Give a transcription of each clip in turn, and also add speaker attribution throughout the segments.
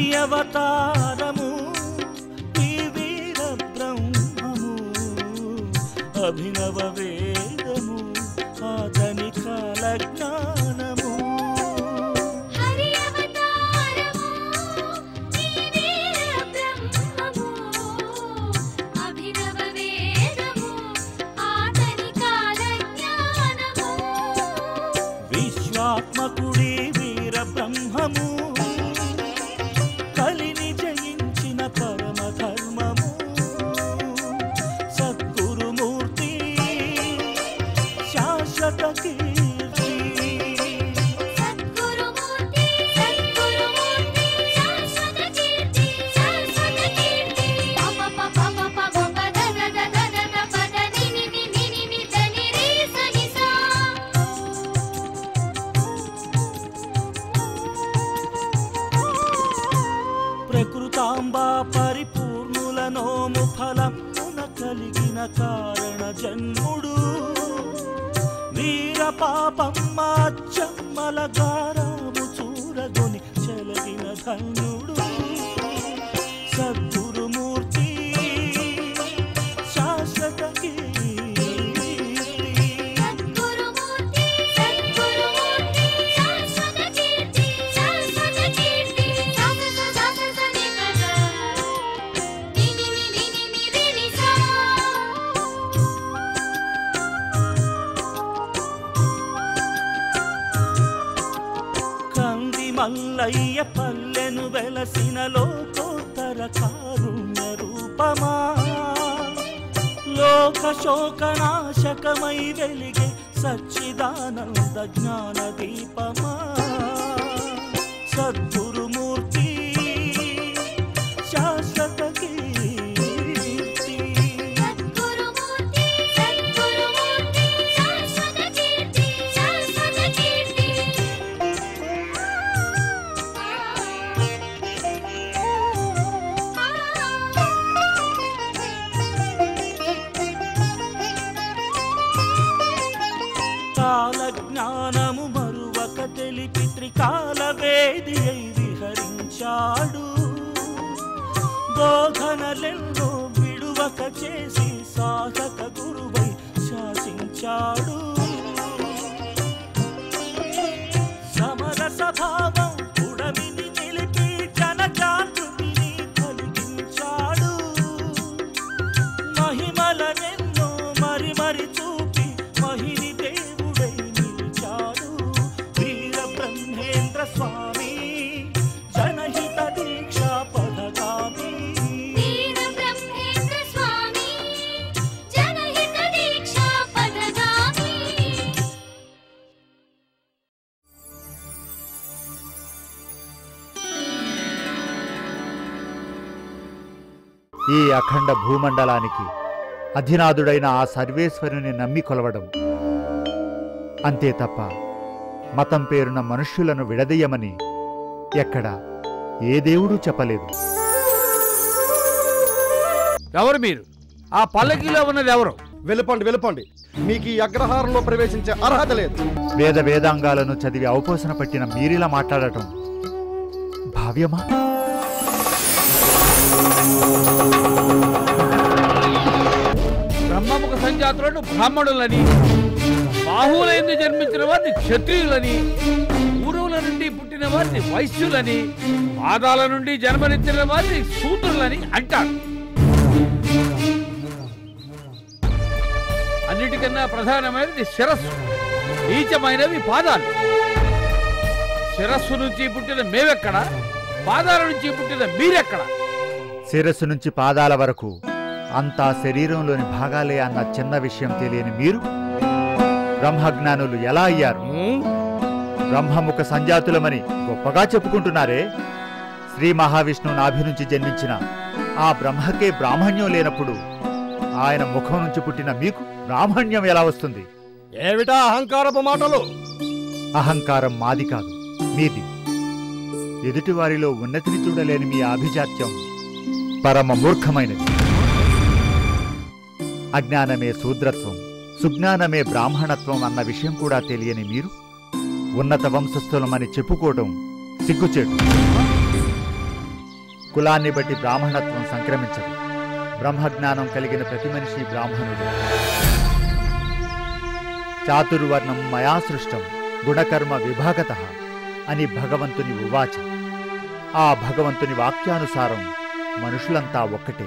Speaker 1: హరి అవతారము ఈ వీర బ్రహ్మము అభినవ వేదము ఆధని కాల జ్ఞానము
Speaker 2: హరి అవతారము ఈ వీర బ్రహ్మము అభినవ వేదము ఆతని కాల జ్ఞానము
Speaker 1: విశ్వాత్మకుడి వీర బ్రహ్మము కలిని జయించిన పరమ ధర్మము సద్గురుమూర్తి శాశ్వత కీర్తి
Speaker 2: సద్గురుమూర్తి సద్గురుమూర్తి శాశ్వత కీర్తి శాశ్వత కీర్తి పప పప పప పప దద దద దద పద నిని ని నిని ని దని రే సని సా
Speaker 1: ప్రకృతాంబా పరిపూర్ణుల నోము ఫలమున కలిగిన కారణ జన్ముడు వీర పాపమ్మ చెమ్మల గారాము చూరగొని చెలగిన ధన్యుడు సద్గురుమూర్తి శాశ్వత కీర్తి
Speaker 2: సద్గురుమూర్తి సద్గురుమూర్తి శాశ్వత కీర్తి శాశ్వత కీర్తి సాస సాస సని కద నిని ని నిని ని రిని సా
Speaker 1: కంది మల్లయ్య పల్లెను వెలసిన లోకోత్తర కారుణ్య రూపమా లోక శోకనాశకమై వెలిగే సచ్చిదానంద జ్ఞాన దీపమా సద్గురుమూర్తి శాశ్వత కీర్తి
Speaker 2: సద్గురుమూర్తి సద్గురుమూర్తి శాశ్వత కీర్తి శాశ్వత కీర్తి
Speaker 1: కాల జ్ఞానము మరువక తెలిపి త్రికాల వేది అయి విహరించాడు బోధనలెన్నో విడువక చేసి సాధక గురువై శాసించాడు సమరస భావం ఉడమిని నిలిపి జనజాగృతిని కలిగించాడు మహిమలనెన్నో మరి మరి చూపి మహిని దేవుడై నిలిచాడు వీర బ్రహ్మేంద్ర స్వామి జనహిత దీక్షా పదగామి
Speaker 2: వీర బ్రహ్మేంద్ర స్వామి జనహిత దీక్షా పదగామి
Speaker 3: ఈ అఖండ భూమండలానికి అధినాథుడైన ఆ సర్వేశ్వరుని నమ్మి కొలవడం అంతే తప్ప మతం పేరున మనుష్యులను విడదీయమని ఎక్కడ ఏ దేవుడూ చెప్పలేదు
Speaker 4: ఎవరు మీరు ఆ పల్లకిలో ఉన్నది ఎవరు
Speaker 5: వెళ్ళిపోండి వెళ్ళిపోండి మీకు ఈ అగ్రహారంలో ప్రవేశించే అర్హత లేదు
Speaker 3: వేద వేదాంగాలను చదివి అవపోసన పట్టిన మీరిలా మాట్లాడటం భావ్యమా
Speaker 4: బ్రహ్మముఖ సంజాతులను బ్రాహ్మణులని బాహువులైంది జన్మించిన వారిని క్షత్రియులని ఊరువుల నుండి పుట్టిన వారిని వైశ్యులని పాదాల నుండి జన్మనిచ్చిన వారిని శూద్రులని అంటారు అన్నిటికన్నా ప్రధానమైనది శిరస్సు నీచమైనవి పాదాలు శిరస్సు నుంచి పుట్టిన మేమెక్కడ పాదాల నుంచి పుట్టిన మీరెక్కడ
Speaker 3: శిరస్సు నుంచి పాదాల వరకు అంతా శరీరంలోని భాగాలే అన్న చిన్న విషయం తెలియని మీరు బ్రహ్మజ్ఞానులు ఎలా అయ్యారు బ్రహ్మముఖ సంజాతులమని గొప్పగా చెప్పుకుంటున్నారే శ్రీ మహావిష్ణువు నాభి నుంచి జన్మించిన ఆ బ్రహ్మకే బ్రాహ్మణ్యం లేనప్పుడు ఆయన ముఖం నుంచి పుట్టిన మీకు బ్రాహ్మణ్యం ఎలా వస్తుంది
Speaker 5: ఏమిటా అహంకారపు మాటలు
Speaker 3: అహంకారం మాది కాదు మీది ఎదుటివారిలో ఉన్నతిని చూడలేని మీ ఆభిజాత్యం పరమ మూర్ఖమైనది అజ్ఞానమే శూద్రత్వం సుజ్ఞానమే బ్రాహ్మణత్వం అన్న విషయం కూడా తెలియని మీరు ఉన్నత వంశస్థులమని చెప్పుకోవడం సిగ్గుచేటు కులాన్ని బట్టి బ్రాహ్మణత్వం సంక్రమించదు బ్రహ్మజ్ఞానం కలిగిన ప్రతి మనిషి బ్రాహ్మణుడు చాతుర్వర్ణం మయా సృష్టం గుణకర్మ విభాగత అని భగవంతుని ఉవాచ ఆ భగవంతుని వాక్యానుసారం మనుషులంతా ఒక్కటే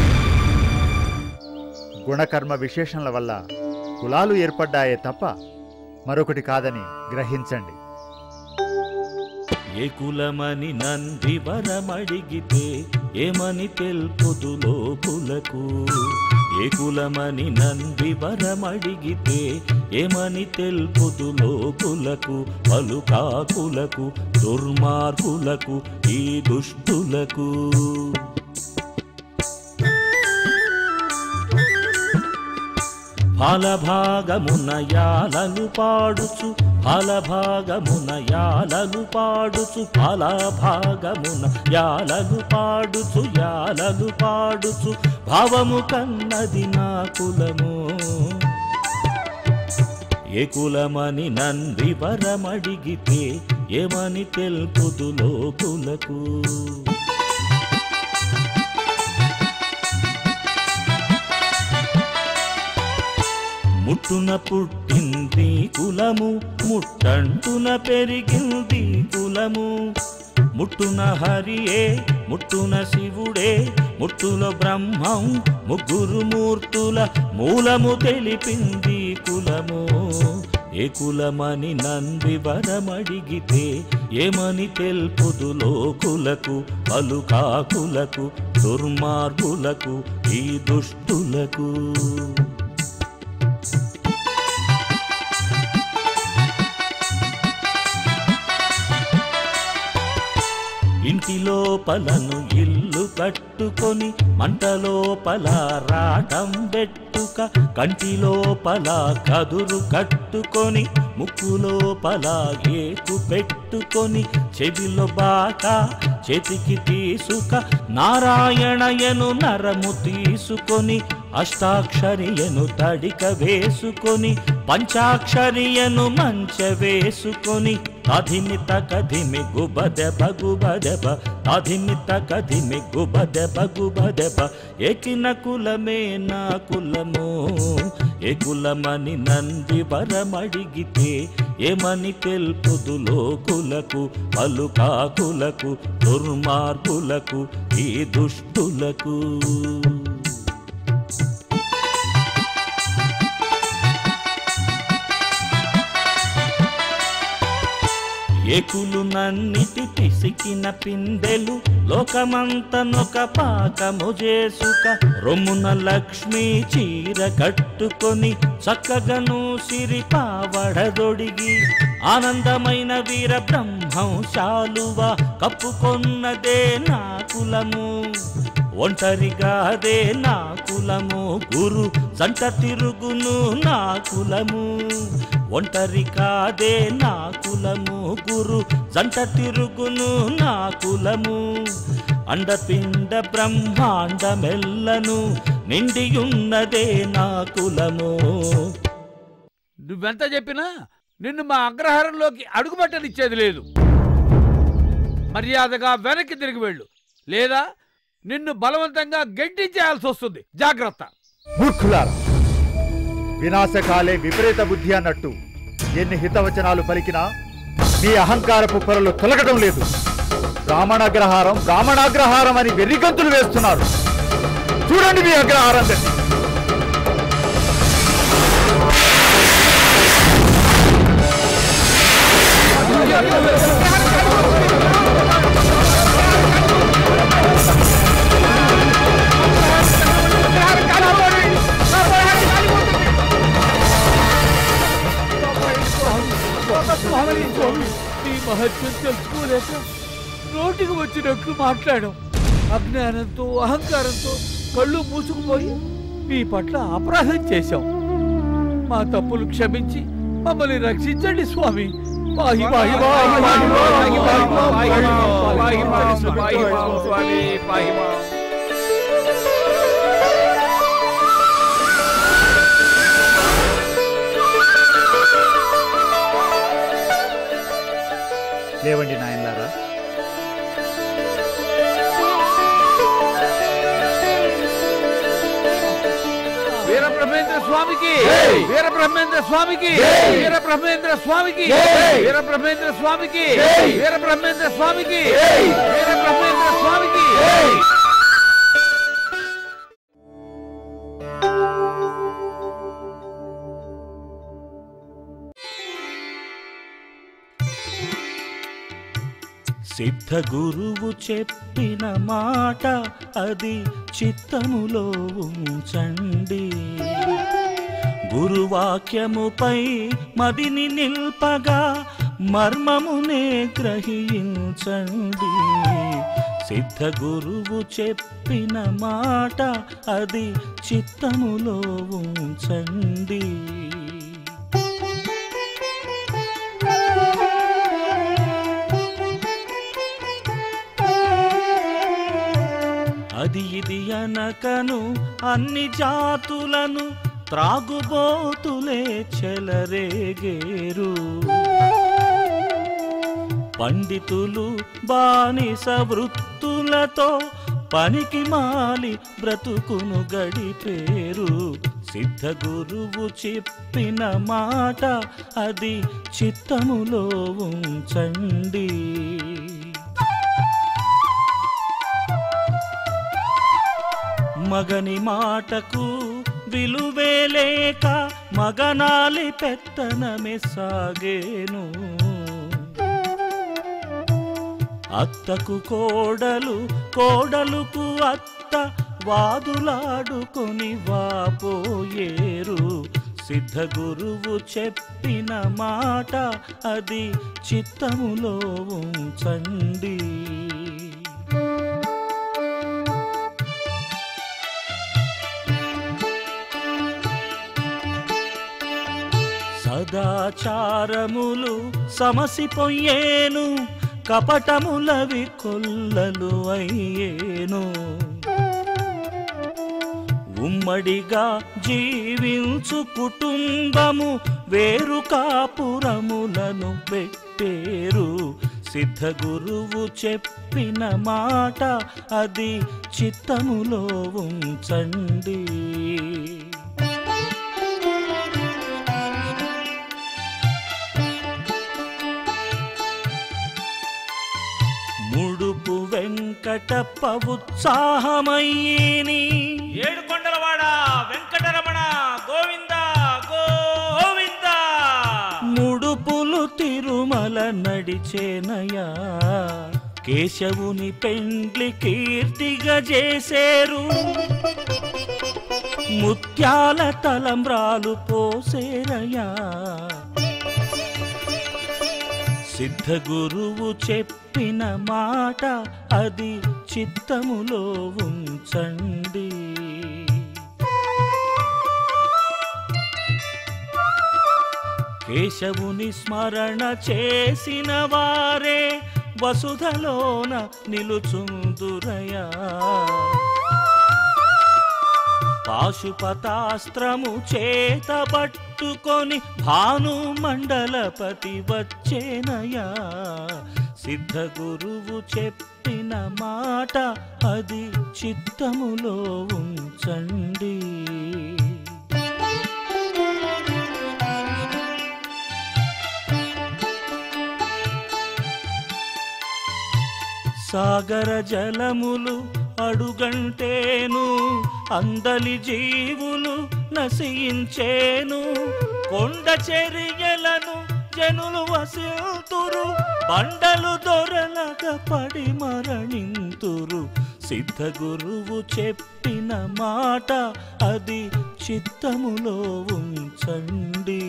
Speaker 3: గుణకర్మ విశేషణల వల్ల కులాలు ఏర్పడ్డాయే తప్ప మరొకటి కాదని గ్రహించండి
Speaker 1: ఏ కులమని నంది వరమడిగితే ఏమని తెలుపుదు లోకులకు ఏ కులమని నంది వరమడిగితే ఏమని తెలుపుదు లోకులకు పలుకాకులకు దుర్మార్గులకు ఈ దుష్టులకు ఫలభాగమున యాలలు పాడుచు ఫలభాగమున యాలలు పాడుచు ఫలభాగమున యాలలు పాడుచు యాలలు పాడుచు భావము కన్నది నా కులము ఏ కులమని నంది వరమడిగితే ఏమని తెలుపుదు లోకులకు ముట్టున పుట్టింది కులము ముట్టంటున పెరిగింది కులము ముట్టున హరియే ముట్టున శివుడే ముట్టులో బ్రహ్మం ముగ్గురు మూర్తుల మూలము తెలిపింది కులము ఏ కులమని నంది వరమడిగితే ఏమని తెలుపుదు లోకులకు పలుకాకులకు దుర్మార్గులకు ఈ దుష్టులకు ఇంటి లోపలను ఇల్లు కట్టుకొని మంట లోపల రాటం పెట్టుక కంటి లోపల కదురు కట్టుకొని ముక్కు లోపల ఏకు పెట్టుకొని చెవిలో బాక చేతికి తీసుక నారాయణయను నరము తీసుకొని అష్టాక్షరియను తడిక వేసుకొని పంచాక్షరియను మంచ వేసుకొని తధిమిత కధిమి గుబదెబ గుబదెబ తధిమిత కధిమి గుబదెబ గుబదెబ ఎకిన కులమే నా కులము ఏ కులమని నంది వరమడిగితే ఏమని తెలుపుదు లోకులకు పలుకాకులకు దుర్మార్గులకు ఈ దుష్టులకు ఏకులు నన్నిటి పిసికిన పిందెలు లోకమంతనొక పాకము చేసుక రొమ్మున లక్ష్మీ చీర కట్టుకొని చక్కగను సిరి పావడదొడిగి ఆనందమైన వీర బ్రహ్మం శాలువ కప్పుకొన్నదే నా కులము ఒంటరిగాదే నా కులము గురు సంట తిరుగును నా కులము ఒంటరి కాదే నా కులము గురు జంట తిరుగును నా కులము అండపిండ బ్రహ్మాండమెల్లను నిండియున్నదే నా కులము
Speaker 4: నువ్వెంత చెప్పినా నిన్ను మా అగ్రహారంలోకి అడుగుబట్టనిచ్చేది లేదు మర్యాదగా వెనక్కి తిరిగి వెళ్ళు లేదా నిన్ను బలవంతంగా గెంటించేయాల్సి వస్తుంది జాగ్రత్త
Speaker 3: మూర్ఖులారా వినాశకాలే విపరీత బుద్ధి అన్నట్టు ఎన్ని హితవచనాలు పలికినా మీ అహంకారపు పొరలు తొలగడం లేదు బ్రాహ్మణాగ్రహారం బ్రాహ్మణాగ్రహారం అని వెర్రిగంతులు వేస్తున్నారు చూడండి మీ అగ్రహారం తెచ్చి.
Speaker 4: నీ మహత్యం తెలుసుకోలేక నోటికి వచ్చినట్లు మాట్లాడాం అజ్ఞానంతో అహంకారంతో కళ్ళు మూసుకుపోయి మీ పట్ల అపరాధం చేశాం మా తప్పులు క్షమించి మమ్మల్ని రక్షించండి స్వామి పాహి పాహి పాహి పాహి పాహి పాహి పాహి పాహి పాహి పాహి
Speaker 3: లేవండి నాయనలారా
Speaker 4: స్వామికి వీర బ్రహ్మేంద్ర స్వామికి వీర బ్రహ్మేంద్ర స్వామికి వీర బ్రహ్మేంద్ర స్వామికి వీర బ్రహ్మేంద్ర స్వామికి వీర బ్రహ్మేంద్ర స్వామికి
Speaker 1: సిద్ధ గురువు చెప్పిన మాట అది చిత్తములో ఉంచండి గురువాక్యముపై మదిని నిల్పగా మర్మమునే గ్రహించండి సిద్ధ గురువు చెప్పిన మాట అది చిత్తములో ఉంచండి అది ఇది అనకను అన్ని జాతులను త్రాగుబోతులే చెలరేగేరు పండితులు బానిస వృత్తులతో పనికి మాలి బ్రతుకును గడిపేరు సిద్ధ గురువు చెప్పిన మాట అది చిత్తములో ఉంచండి మగని మాటకు విలువే లేక మగనాలి పెత్తనమే సాగేను అత్తకు కోడలు కోడలుకు అత్త వాదులాడుకొని వాపోయేరు సిద్ధ గురువు చెప్పిన మాట అది చిత్తములో ఉంచండి సదాచారములు సమసిపోయేను కపటములవి కొల్లలు అయ్యేను ఉమ్మడిగా జీవించు కుటుంబము వేరు కాపురములను పెట్టేరు సిద్ధ గురువు చెప్పిన మాట అది చిత్తములో ఉంచండి ముడుపు వెంకటప్ప ఉత్సాహమయ్యేని ఏడు కొండలవాడ వెంకటరమణ గోవింద గోవింద ముడుపులు తిరుమల నడిచేనయా కేశవుని పెండ్లి కీర్తిగా చేసేరు ముత్యాల తలంబ్రాలు పోసేరయ్యా సిద్ధ గురువు చెప్పిన మాట అది చిత్తములో ఉంచండి కేశవుని స్మరణ చేసిన వారే వసుధలోన నిలుచుందురయా పాశుపతాస్త్రము చేత పట్టుకొని భాను మండలపతి వచ్చేనయా సిద్ధ గురువు చెప్పిన మాట అది చిత్తములో ఉంచండి సాగర జలములు అడుగంటేను అందలి జీవులు నశించేను కొండ చర్యలను జనులు వసిల్తురు బండలు దొరలగ పడి మరణింతురు సిద్ధ గురువు చెప్పిన మాట అది చిత్తములో ఉంచండి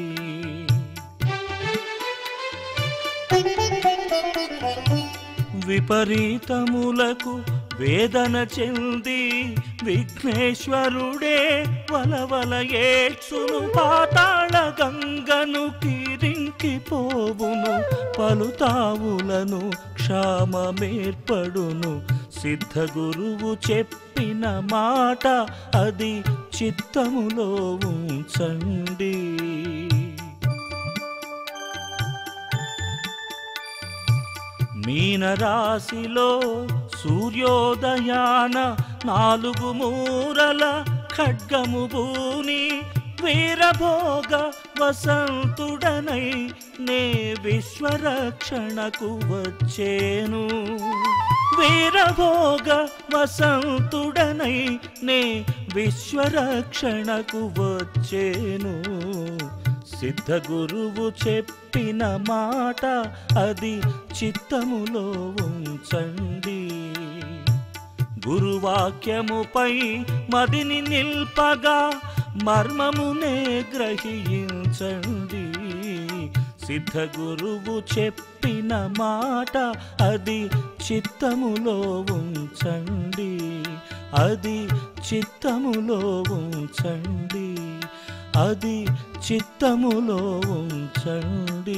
Speaker 1: విపరీతములకు వేదన చెంది విఘ్నేశ్వరుడే వలవల ఏడ్చును పాతాళ గంగను కిరింకిపోవును పలుతావులను క్షామమేర్పడును సిద్ధ గురువు చెప్పిన మాట అది చిత్తములో ఉంచండి మీనరాశిలో సూర్యోదయాన నాలుగు మూరల ఖడ్గము భూని వీరభోగ వసంతుడనై నే విశ్వరక్షణకు వచ్చేను వీరభోగ వసంతుడనై నే విశ్వరక్షణకు వచ్చేను సిద్ధ గురువు చెప్పిన మాట అది చిత్తములో ఉంచండి గురువాక్యముపై మదిని నిల్పగా మర్మమునే గ్రహించండి సిద్ధ గురువు చెప్పిన మాట అది చిత్తములో ఉంచండి అది చిత్తములో ఉంచండి అది చిత్తములో ఉంచండి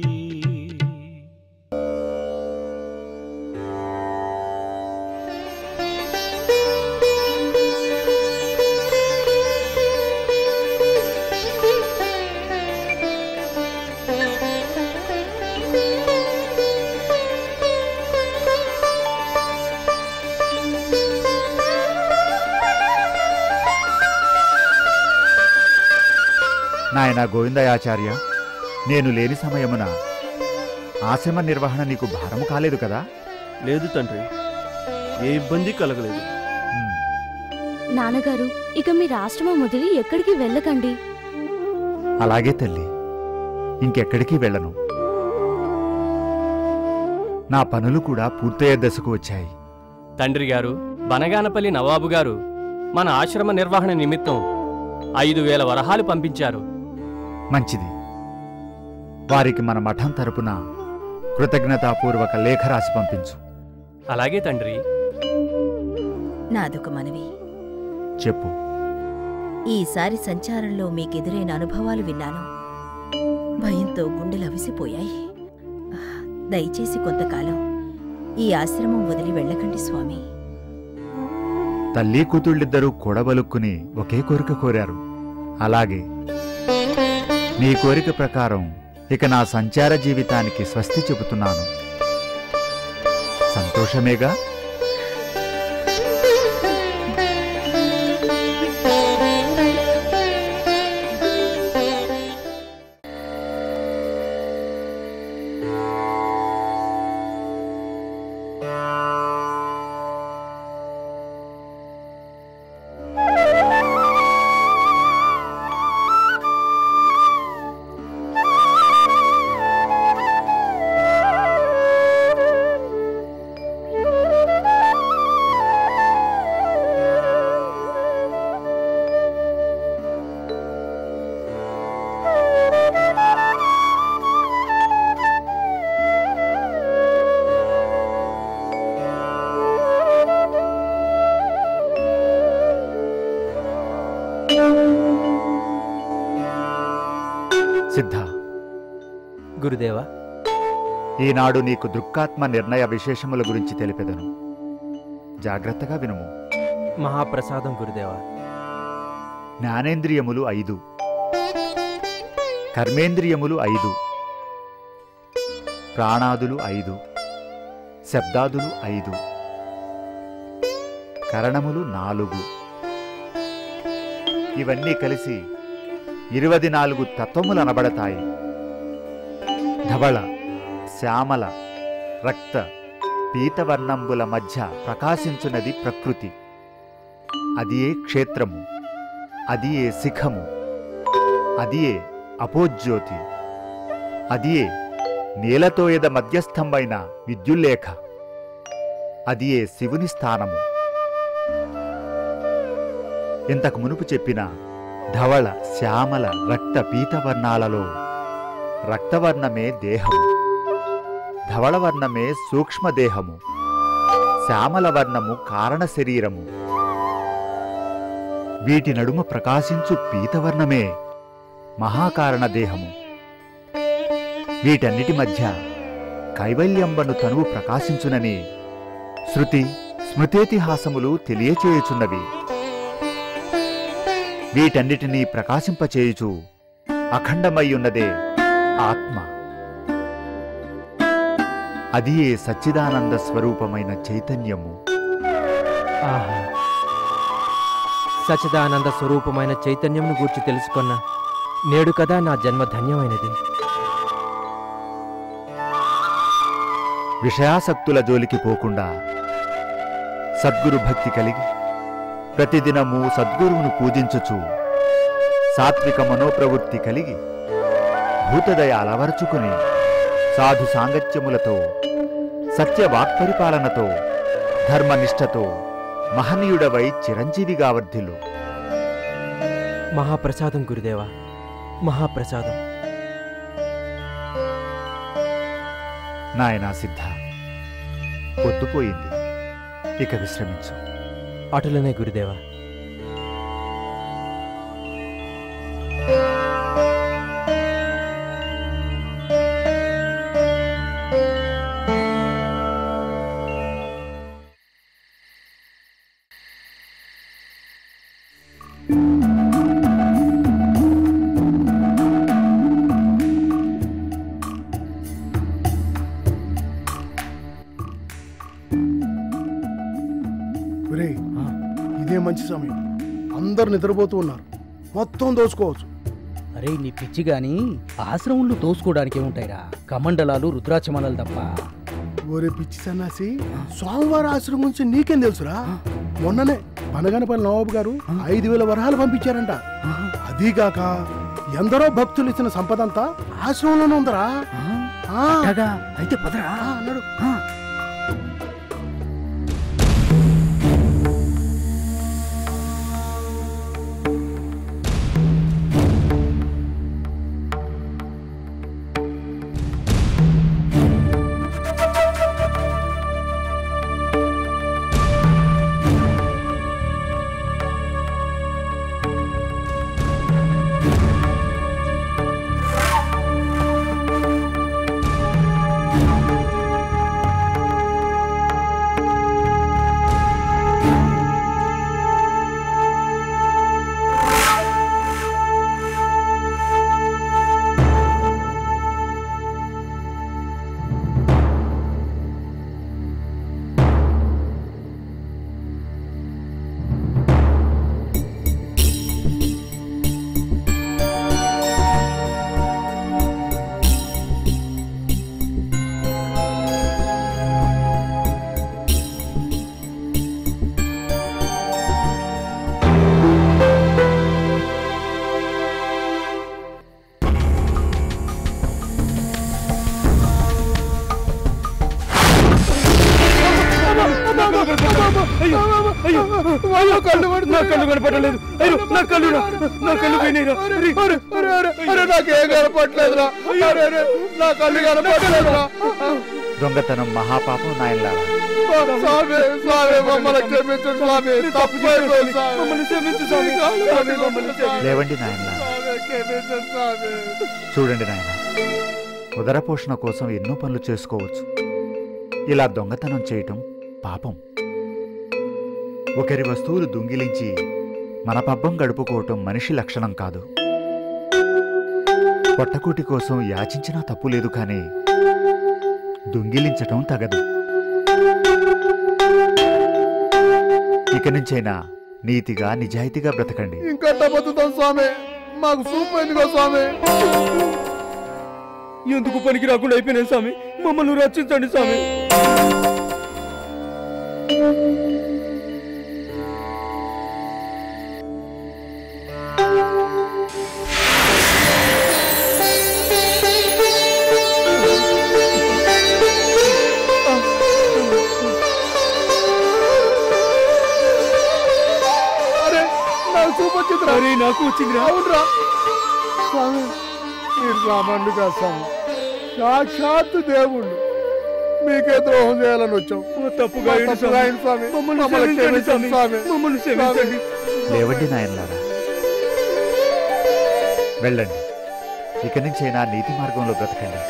Speaker 3: నాయన గోవిందయాచార్య నేను లేని సమయమున ఆశ్రమ నిర్వహణ నీకు భారము కాలేదు కదా
Speaker 6: లేదు తండ్రి ఏ ఇబ్బంది కలగలేదు
Speaker 3: ఉమ్,
Speaker 7: నాన్నగారు ఇక మీరు ఆశ్రమం వదిలి ఎక్కడికి వెళ్ళకండి
Speaker 3: అలాగే తల్లి ఇంకెక్కడికి వెళ్ళను నా పనులు కూడా పూర్తయ్యే దశకు వచ్చాయి
Speaker 8: తండ్రి గారు బనగానపల్లి నవాబు గారు మన ఆశ్రమ నిర్వహణ నిమిత్తం ఐదు వేల వరహాలు పంపించారు
Speaker 3: మంచిది వారికి మన మఠం తరపున కృతజ్ఞతాపూర్వక లేఖ రాసి పంపించు
Speaker 8: అలాగే తండ్రి
Speaker 9: నాదొక మనవి
Speaker 3: చెప్పు
Speaker 9: ఈసారి సంచారంలో మీకెదురైన అనుభవాలు విన్నాను భయంతో గుండెలు అవిసిపోయాయి దయచేసి కొంతకాలం ఈ ఆశ్రమం వదిలి వెళ్ళకండి స్వామి
Speaker 3: తల్లి కూతుళ్ళిద్దరూ కూడబలుక్కుని ఒకే కోరిక కోరారు అలాగే నీ కోరిక ప్రకారం ఇక నా సంచార జీవితానికి స్వస్తి చెబుతున్నాను సంతోషమేగా సిద్ధ
Speaker 8: గురుదేవా
Speaker 3: ఈనాడు నీకు దృక్కాత్మ నిర్ణయ విశేషముల గురించి తెలిపెదను జాగ్రత్తగా వినుము
Speaker 8: మహాప్రసాదం గురుదేవా
Speaker 3: జ్ఞానేంద్రియములు ఐదు కర్మేంద్రియములు ఐదు ప్రాణాదులు ఐదు శబ్దాదులు ఐదు కరణములు నాలుగు ఇవన్నీ కలిసి ఇరవది నాలుగు తత్వములు అనబడతాయి ధవళ శ్యామల రక్త పీతవర్ణంబుల మధ్య ప్రకాశించున్నది ప్రకృతి అదియే క్షేత్రము అదియే శిఖము అదియే అపోజ్యోతి అదియే నీలతోయద మధ్యస్థంబైన విద్యుల్లేఖ అదియే శివుని స్థానము ఇంతకు మునుపు చెప్పిన ధవళ శ్యామల రక్త పీతవర్ణాలలో రక్తవర్ణమే దేహము ధవళవర్ణమే సూక్ష్మదేహము శ్యామలవర్ణము కారణ శరీరము వీటి నడుమ ప్రకాశించు పీతవర్ణమే మహాకారణ దేహము వీటన్నిటి మధ్య కైవల్యంబను తనువు ప్రకాశించునని శృతి స్మృతేతిహాసములు తెలియచేయుచున్నవి వీటన్నిటినీ ప్రకాశింపచేయుచు అఖండమయ్యున్నదే ఆత్మ అది ఏ సచ్చిదానంద స్వరూపమైన చైతన్యము
Speaker 8: ఆహా
Speaker 10: సచిదానంద స్వరూపమైన చైతన్యంను గూర్చి తెలుసుకున్నా నేడు కదా నా జన్మ ధన్యమైనది
Speaker 3: విషయాసక్తుల జోలికి పోకుండా సద్గురు భక్తి కలిగి ప్రతిదినము సద్గురువును పూజించుచు సాత్విక మనోప్రవృత్తి కలిగి భూతదయ అలవరుచుకుని సాధు సాంగత్యములతో సత్య వాక్పరిపాలనతో ధర్మనిష్టతో మహనీయుడవై చిరంజీవిగా వర్ధిల్లు
Speaker 10: మహాప్రసాదం గురుదేవా మహాప్రసాదం
Speaker 3: నాయనా సిద్ధ పొద్దుపోయింది ఇక విశ్రమించు
Speaker 10: అటులనే గురుదేవా
Speaker 11: ఒరేయ్ ఇదే మంచి సమయం అందరు నిద్రపోతూ ఉన్నారు మొత్తం దోచుకోవచ్చు
Speaker 12: అరే నీ పిచ్చి గాని ఆశ్రమంలో తోసుకోవడానికి ఏముంటాయిరా కమండలాలు రుద్రాచమణాలు తప్ప
Speaker 11: ఒరే పిచ్చి సన్నాసి స్వామివారి ఆశ్రమం గురించి నీకేం తెలుసురా మొన్ననే పనగనపల్లి నవాబు గారు ఐదు వేల వరహాలు పంపించారంట అదీగాక ఎందరో భక్తులు ఇచ్చిన సంపద అంతా ఆశ్రమంలోనే ఉందరా ఆ,
Speaker 12: అట్టగా? అయితే పదరా
Speaker 11: ఆ, అన్నాడు
Speaker 4: అయ్యో కళ్ళు నా కళ్ళు కనపడలేదు అయ్యో నా కళ్ళు నా కళ్ళు పోయినాయిరా నాకేం కనపడలేదురా అరే, అరే, నా కళ్ళు కనపడలేదురా
Speaker 3: దొంగతనం మహాపాపం నాయనలారా
Speaker 4: స్వామి స్వామి మమ్మల్ని క్షమించు స్వామి తప్పైపోయింది స్వామి మమ్మల్ని క్షమించు స్వామి స్వామి మమ్మల్ని క్షమించు
Speaker 3: లేవండి నాయనలారా
Speaker 4: స్వామి క్షమించు స్వామి
Speaker 3: చూడండి నాయన ఉదర పోషణ కోసం ఎన్నో పనులు చేసుకోవచ్చు ఇలా దొంగతనం చేయటం పాపం ఒకరి వస్తువులు దొంగిలించి మన పబ్బం గడుపుకోవటం మనిషి లక్షణం కాదు పొట్టకూటి కోసం యాచించినా తప్పు లేదు కానీ దొంగిలించటం తగదు ఇక నుంచైనా నీతిగా నిజాయితీగా బ్రతకండి
Speaker 4: ఇంకట్ట బతుకుతాం స్వామి మాకు సూప్ ఎందుకో స్వామి ఎందుకు పనికి రాకుండా అయిపోయినాయి స్వామి మమ్మల్ని రక్షించండి స్వామి అరే నాకు సూప్ వచ్చిందిరా అరే నాకు వచ్చిందిరా అవునరా స్వామి మీరు సామాన్లు కాదు స్వామి సాక్షాత్ దేవుళ్ళు మీకే ద్రోహం చేయాలని వచ్చాం తప్పుగా స్వామి మమ్మల్ని క్షమించండి స్వామి మమ్మల్ని క్షమించండి
Speaker 3: లేవండి నాయనలారా వెళ్ళండి ఇక నుంచైనా నీతి మార్గంలో బ్రతకండి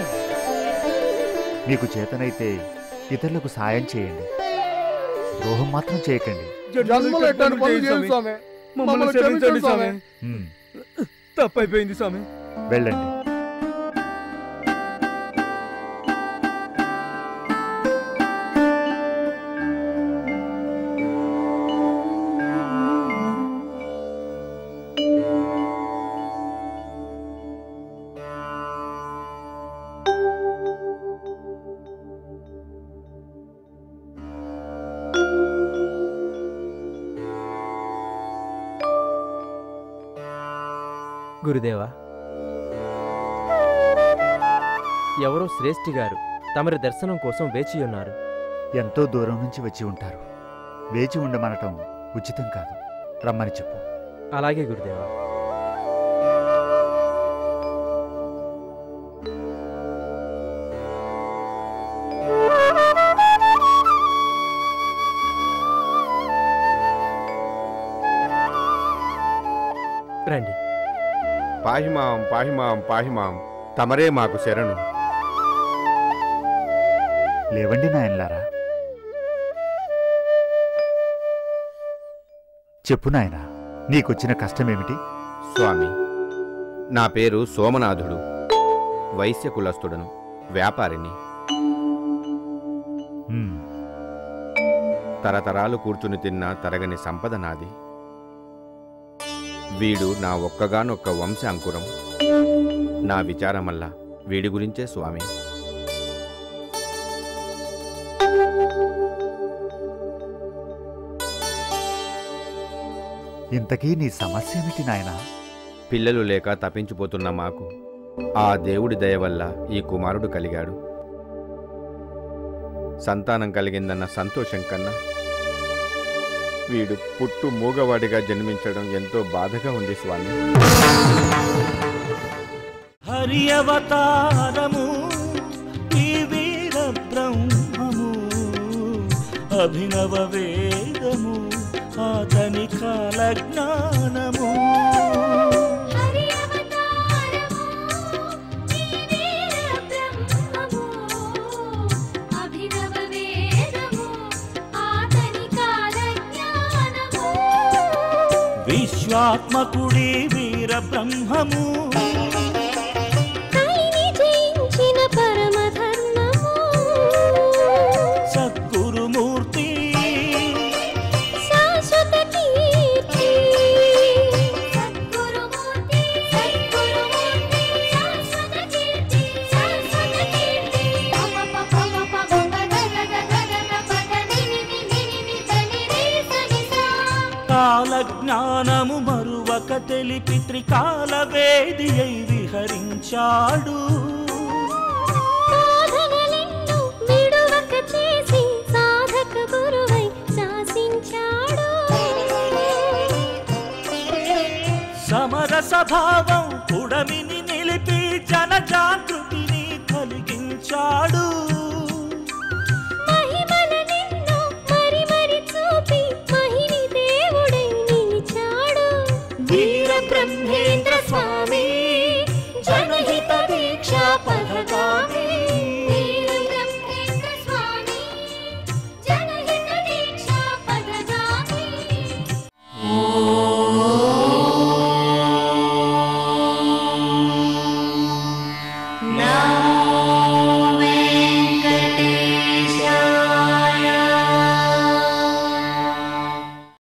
Speaker 3: మీకు చేతనైతే ఇతరులకు సాయం చేయండి ద్రోహం మాత్రం చేయకండి
Speaker 4: జన్మలో ఎట్టాను పనులు చేయండి స్వామి మమ్మల్ని క్షమించండి స్వామి
Speaker 3: హ్మ్,
Speaker 4: తప్పైపోయింది స్వామి
Speaker 3: వెళ్ళండి
Speaker 10: గురుదేవా ఎవరో శ్రేష్ఠి గారు తమరి దర్శనం కోసం వేచి ఉన్నారు
Speaker 3: ఎంతో దూరం నుంచి వచ్చి ఉంటారు వేచి ఉండమనటం ఉచితం కాదు రమ్మని చెప్పు
Speaker 10: అలాగే గురుదేవా రండి
Speaker 13: పాహిమాం పాహిమాం పాహిమాం తమరే మాకు శరణు
Speaker 3: లేవండి నాయనలారా చెప్పు నాయనా నీకొచ్చిన కష్టమేమిటి
Speaker 13: స్వామి నా పేరు సోమనాథుడు వైశ్య కులస్తుడను వ్యాపారిని
Speaker 3: హ్మ్,
Speaker 13: తరతరాలు కూర్చుని తిన్న తరగని సంపద నాది వీడు నా ఒక్కగానొక్క వంశ అంకురం నా విచారమల్లా వీడి గురించే స్వామి
Speaker 3: ఇంతకీ నీ సమస్య ఏమిటి నాయనా
Speaker 13: పిల్లలు లేక తప్పించిపోతున్న మాకు ఆ దేవుడి దయ వల్ల ఈ కుమారుడు కలిగాడు సంతానం కలిగిందన్న సంతోషం కన్నా వీడు పుట్టు మూగవాడిగా జన్మించడం ఎంతో బాధగా ఉంది స్వామి
Speaker 1: హరి అవతారము ఈ వీర బ్రహ్మము అభినవ వేదము అతని కాల జ్ఞానము
Speaker 2: హరి అవతారము ఈ వీర బ్రహ్మము అభినవ వేదము ఆతని కాల జ్ఞానము
Speaker 1: విశ్వాత్మకుడి వీర బ్రహ్మము
Speaker 2: కలిని జయించిన పరమధర్మము
Speaker 1: సద్గురుమూర్తి
Speaker 2: శాశ్వత కీర్తి సద్గురుమూర్తి సద్గురుమూర్తి శాశ్వత కీర్తి శాశ్వత కీర్తి పమ పమ పమ పమ గగ గగ గగ పద నిని నిని నిని దని రే సని సా
Speaker 1: కాల జ్ఞానము మరువక తెలిపి త్రికాల వేది అయి విహరించాడు
Speaker 2: సాధనలెన్నో విడువక చేసి సాధక గురువై శాసించాడు
Speaker 1: సమరస భావం పుడమిని నిలిపి జన జాగృతిని కలిగించాడు